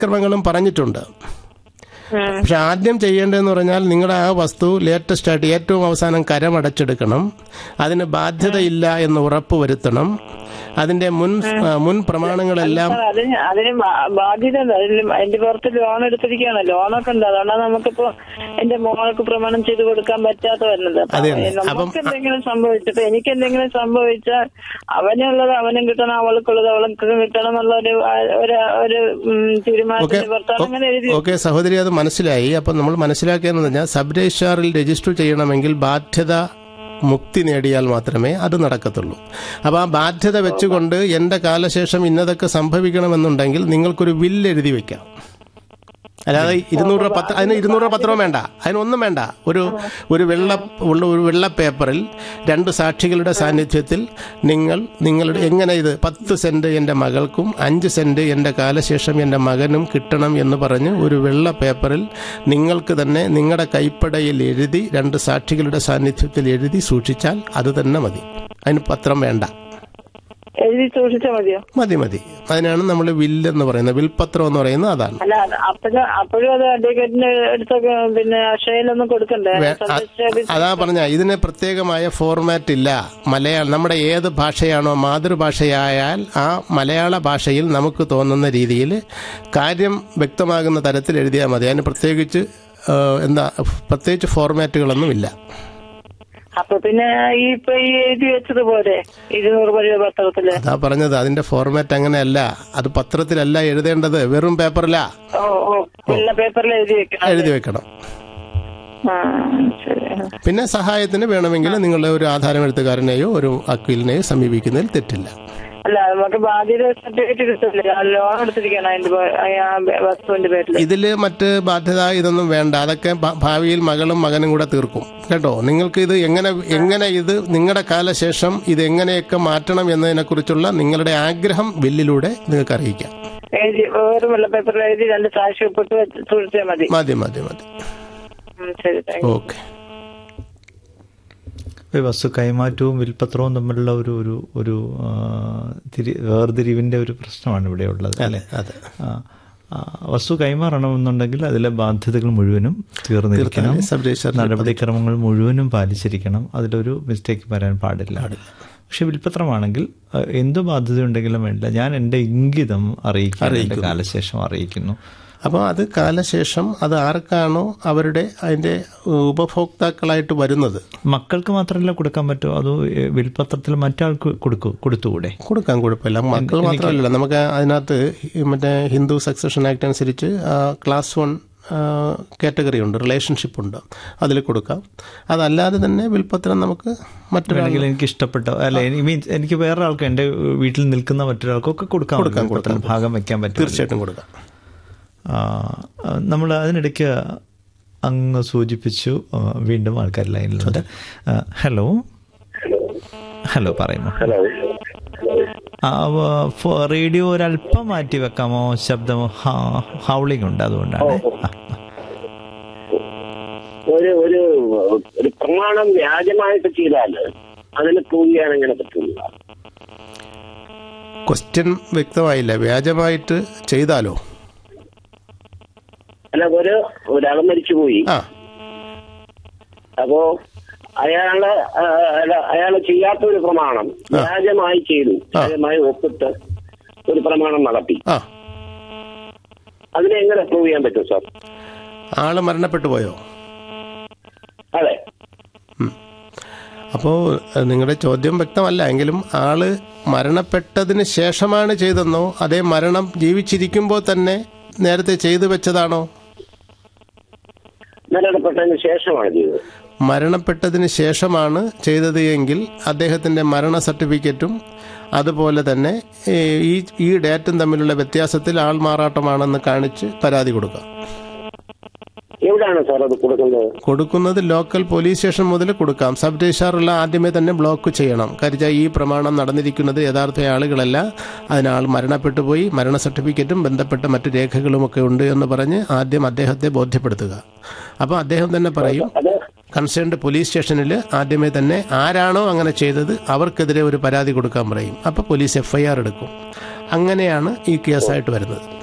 നടപടിക്രമങ്ങളും പറഞ്ഞിട്ടുണ്ട് പക്ഷെ ആദ്യം ചെയ്യേണ്ടതെന്ന് പറഞ്ഞാൽ നിങ്ങളുടെ ആ വസ്തു ലേറ്റസ്റ്റ് ആയിട്ട് ഏറ്റവും അവസാനം കരമടച്ചെടുക്കണം അതിന് ബാധ്യതയില്ല എന്ന് ഉറപ്പ് വരുത്തണം അതിന്റെ മുൻ ആ, മുൻ പ്രമാണങ്ങളെല്ലാം സാർ, അതിന് അതിന് ബാ- ബാധ്യത ഉണ്ട് അതിന് എന്റെ പുറത്ത് ലോൺ എടുത്തിരിക്കുകയാണ് ലോണൊക്കെ ഉണ്ട് അതുകൊണ്ടാണ് നമുക്കിപ്പോ എന്റെ മോൾക്ക് പ്രമാണം ചെയ്ത് കൊടുക്കാൻ പറ്റാത്ത വരുന്നത് അപ്പൊ അതെ, അതെ. അപ്പം- നമുക്ക് എന്തെങ്കിലും സംഭവിച്ചിട്ട് എനിക്ക് എന്തെങ്കിലും സംഭവിച്ചാൽ അവനുള്ളത് അവനും കിട്ടണം അവൾക്കുള്ളത് അവൾക്ക് കിട്ടണം എന്നുള്ള ഒരു ഒരു ഒരു ഉം, ഓക്കെ തീരുമാനത്തിന്റെ പുറത്താണ് അങ്ങനെ എഴുതി ഓക്കെ സഹോദരി അത് മനസ്സിലായി അപ്പം നമ്മൾ മനസ്സിലാക്കിയെന്ന് പറഞ്ഞാൽ സബ് രജിസ്ട്രാറിൽ രജിസ്റ്റർ ചെയ്യണമെങ്കിൽ ബാധ്യത മുക്തി നേടിയാൽ മാത്രമേ അത് നടക്കത്തുള്ളൂ അപ്പോൾ ആ ബാധ്യത വെച്ചുകൊണ്ട് എൻ്റെ കാലശേഷം ഇന്നതൊക്കെ സംഭവിക്കണമെന്നുണ്ടെങ്കിൽ നിങ്ങൾക്കൊരു വില്ല് എഴുതി വെക്കാം അല്ലാതെ ഇരുന്നൂറ് രൂപ പത്ര അതിന് ഇരുന്നൂറ് രൂപ പത്രവും വേണ്ട അതിനൊന്നും വേണ്ട ഒരു ഒരു വെള്ള ഉള്ള ഒരു വെള്ള പേപ്പറിൽ രണ്ട് സാക്ഷികളുടെ സാന്നിധ്യത്തിൽ നിങ്ങൾ നിങ്ങളുടെ എങ്ങനെ ഇത് പത്ത് സെന്റ് എൻ്റെ മകൾക്കും അഞ്ച് സെന്റ് എൻ്റെ കാലശേഷം എൻ്റെ മകനും കിട്ടണം എന്ന് പറഞ്ഞ് ഒരു വെള്ള പേപ്പറിൽ നിങ്ങൾക്ക് തന്നെ നിങ്ങളുടെ കൈപ്പടയിൽ എഴുതി രണ്ട് സാക്ഷികളുടെ സാന്നിധ്യത്തിൽ എഴുതി സൂക്ഷിച്ചാൽ അത് തന്നെ മതി അതിന് പത്രം വേണ്ട എഴുതി സൂക്ഷിച്ചാൽ മതിയോ മതി മതി അതിനാണ് നമ്മൾ വില്ലെന്ന് പറയുന്നത് വിൽപത്രം എന്ന് പറയുന്നത് അതാണ് അല്ല അത് അപ്പോഴും അപ്പോഴും അത് അഡ്വക്കേറ്റിന് അടുത്തൊക്കെ പിന്നെ അക്ഷയയിലൊന്നും കൊടുക്കണ്ടേ വേ- അ- സന്ദർശിച്ചാല് അതാ പറഞ്ഞ ഇതിന് പ്രത്യേകമായ ഫോർമാറ്റ് ഇല്ല മലയാളം നമ്മുടെ ഏത് ഭാഷയാണോ മാതൃഭാഷയായാൽ ആ മലയാള ഭാഷയിൽ നമുക്ക് തോന്നുന്ന രീതിയിൽ കാര്യം വ്യക്തമാകുന്ന തരത്തിൽ എഴുതിയാൽ മതി അതിന് പ്രത്യേകിച്ച് ആ, എന്താ പ്രത്യേകിച്ച് ഫോർമാറ്റുകളൊന്നും ഇല്ല അപ്പൊ പിന്നെ ഈ ഇപ്പൊ ഈ എഴുതി വെച്ചത് പോരെ ഇരുന്നൂറ് രൂപ പത്രത്തില് അതാ പറഞ്ഞത് അതിന്റെ ഫോർമാറ്റ് അങ്ങനെയല്ല അത് പത്രത്തിലല്ല എഴുതേണ്ടത് വെറും പേപ്പറിലാ ഓ ഓ വെള്ള പേപ്പറിൽ എഴുതി വെക്കണം എഴുതി വെക്കണം ആ ശരി പിന്നെ സഹായത്തിന് വേണമെങ്കിൽ നിങ്ങളുടെ ഒരു ആധാരം എഴുത്തുകാരനെയോ ഒരു അക്വീലിനെയോ സമീപിക്കുന്നതിൽ തെറ്റില്ല അല്ല നമുക്ക് ബാധ്യത സർട്ടിഫിക്കറ്റ് കിട്ടില്ല ലോൺ എടുത്തിരിക്കണം അതിന്റെ പേ- ആ വസ്തുവിന്റെ പേരിൽ ഇതിൽ മറ്റ് ബാധ്യത ഇതൊന്നും വേണ്ട അതൊക്കെ ഭ- ഭാവിയിൽ മകളും മകനും കൂടെ തീർക്കും കേട്ടോ നിങ്ങൾക്ക് ഇത് എങ്ങനെ എങ്ങനെ ഇത് നിങ്ങളുടെ കാലശേഷം ഇത് എങ്ങനെയൊക്കെ മാറ്റണം എന്നതിനെക്കുറിച്ചുള്ള നിങ്ങളുടെ ആഗ്രഹം ബില്ലിലൂടെ നിങ്ങൾക്ക് അറിയിക്കാം എഴുതി വേറെ വെള്ള പേപ്പറിൽ എഴുതി രണ്ട് സാക്ഷി ഒപ്പിട്ട് വെച്ച് സൂക്ഷിച്ചാൽ മതി മതി മതി മതി ഉം, ശരി താങ്ക് യു ഓക്കെ ഈ വസ്തു കൈമാറ്റവും വിൽപത്രവും തമ്മിലുള്ള ഒരു ഒരു ഒരു ആ, തിരി വേർതിരിവിന്റെ ഒരു പ്രശ്നമാണ് ഇവിടെ ഉള്ളത് അല്ലേ അതെ ആ, ആ, വസ്തു കൈമാറണമെന്നുണ്ടെങ്കിൽ അതിലെ ബാധ്യതകൾ മുഴുവനും തീർന്നിരിക്കണം സബ് രജിസ്ട്രാർ നടപടിക്രമങ്ങൾ മുഴുവനും പാലിച്ചിരിക്കണം അതിലൊരു മിസ്റ്റേക്ക് വരാൻ പാടില്ല പക്ഷെ വിൽപത്രമാണെങ്കിൽ ആ, എന്ത് ബാധ്യതയുണ്ടെങ്കിലും വേണ്ട ഞാൻ എൻ്റെ ഇംഗിതം അറിയിക്കാൻ എൻ്റെ കാലശേഷം അറിയിക്കുന്നു അപ്പോൾ അത് കാലശേഷം അത് ആർക്കാണോ അവരുടെ അതിൻ്റെ ഉപഭോക്താക്കളായിട്ട് വരുന്നത് മക്കൾക്ക് മാത്രമല്ല കൊടുക്കാൻ പറ്റുമോ അതോ ഏ, വിൽപത്രത്തിൽ മറ്റാൾക്ക് കൊടുക്കൂ കൊടുത്തുകൂടെ കൊടുക്കാൻ കുഴപ്പമില്ല മക്കൾ മാത്രമല്ല നമുക്ക് അതിനകത്ത് ഈ മറ്റേ ഹിന്ദു സക്സഷൻ ആക്ട് അനുസരിച്ച് ആ, ക്ലാസ് വൺ കാറ്റഗറി ഉണ്ട് റിലേഷൻഷിപ്പ് ഉണ്ട് അതിൽ കൊടുക്കാം അതല്ലാതെ തന്നെ വിൽപ്പത്രം നമുക്ക് മറ്റൊരാൾ വേണമെങ്കിൽ എനിക്ക് ഇഷ്ടപ്പെട്ട അല്ലെ മീൻസ് എനിക്ക് വേറെ ആൾക്ക് എൻ്റെ വീട്ടിൽ നിൽക്കുന്ന മറ്റൊരാൾക്കൊക്കെ കൊടുക്കാം വിൽപ്പത്രത്തിൽ ഭാഗം വെക്കാൻ പറ്റും തീർച്ചയായിട്ടും കൊടുക്കാം നമ്മൾ അതിനിടയ്ക്ക് അങ്ങ് സൂചിപ്പിച്ചു ആ, വീണ്ടും ആൾക്കാർ ലൈനിലുണ്ട് ആ, ഹലോ ഹലോ പറയുമോ ഹലോ ആ, വ- ഫോ- റേഡിയോ ഒരല്പം മാറ്റി വെക്കാമോ ശബ്ദം ഹ- ഹൗളിംഗ് ഉണ്ട് അതുകൊണ്ടാണ് ആ, ഒരു ഒരു ഒരു പ്രമാണം വ്യാജമായിട്ട് ചെയ്താൽ അതിന് പ്രൂവ് ചെയ്യാൻ എങ്ങനെ പറ്റില്ല ക്വസ്റ്റ്യൻ വ്യക്തമായില്ല വ്യാജമായിട്ട് ചെയ്താലോ അല്ല ഒരു ഒരാൾ മരിച്ചുപോയി ആ അപ്പോ അയാള് ആ, അല്ല, അയാള് ചെയ്യാത്ത ഒരു പ്രമാണം വ്യാജമായി ചെയ്തു വ്യാജമായി ഒപ്പിട്ട് ഒരു പ്രമാണം നടത്തി ആ അതിനെ എങ്ങനെ പ്രൂവ് ചെയ്യാൻ പറ്റും സാർ ആള് മരണപ്പെട്ടു പോയോ അതെ അപ്പോൾ നിങ്ങളുടെ ചോദ്യം വ്യക്തമല്ല എങ്കിലും ആള് മരണപ്പെട്ടതിന് ശേഷമാണ് ചെയ്തെന്നോ അതേ മരണം ജീവിച്ചിരിക്കുമ്പോൾ തന്നെ നേരത്തെ ചെയ്തു വെച്ചതാണോ മരണപ്പെട്ടതിന് ശേഷമാണ് ചെയ്തത് മരണപ്പെട്ടതിന് ശേഷമാണ് ചെയ്തത് എങ്കിൽ അദ്ദേഹത്തിൻ്റെ മരണ സർട്ടിഫിക്കറ്റും അതുപോലെ തന്നെ ഏ, ഈ ഈ ഡേറ്റും തമ്മിലുള്ള വ്യത്യാസത്തിൽ ആൾ മാറാട്ടമാണെന്ന് കാണിച്ച് പരാതി കൊടുക്കാം എവിടെയാണ് സാർ അത് കൊടുക്കുന്നത് കൊടുക്കുന്നത് ലോക്കൽ പോലീസ് സ്റ്റേഷൻ മുതൽ കൊടുക്കാം സബ് രജിസ്ട്രാറുള്ള ആദ്യമേ തന്നെ ബ്ലോക്ക് ചെയ്യണം കാര്യം ഈ പ്രമാണം നടന്നിരിക്കുന്നത് യഥാർത്ഥ ആളുകളല്ല അതിനാൾ മരണപ്പെട്ടു പോയി മരണ സർട്ടിഫിക്കറ്റും ബന്ധപ്പെട്ട മറ്റു രേഖകളുമൊക്കെ ഉണ്ട് എന്ന് പറഞ്ഞ് ആദ്യം അദ്ദേഹത്തെ ബോധ്യപ്പെടുത്തുക അപ്പോൾ അദ്ദേഹം തന്നെ പറയും അത് കൺസേൺഡ് പോലീസ് സ്റ്റേഷനിൽ ആദ്യമേ തന്നെ ആരാണോ അങ്ങനെ ചെയ്തത് അവർക്കെതിരെ ഒരു പരാതി കൊടുക്കാൻ പറയും അപ്പോൾ പോലീസ് എഫ്ഐആർ എടുക്കും അങ്ങനെയാണ് ഈ കേസായിട്ട് വരുന്നത്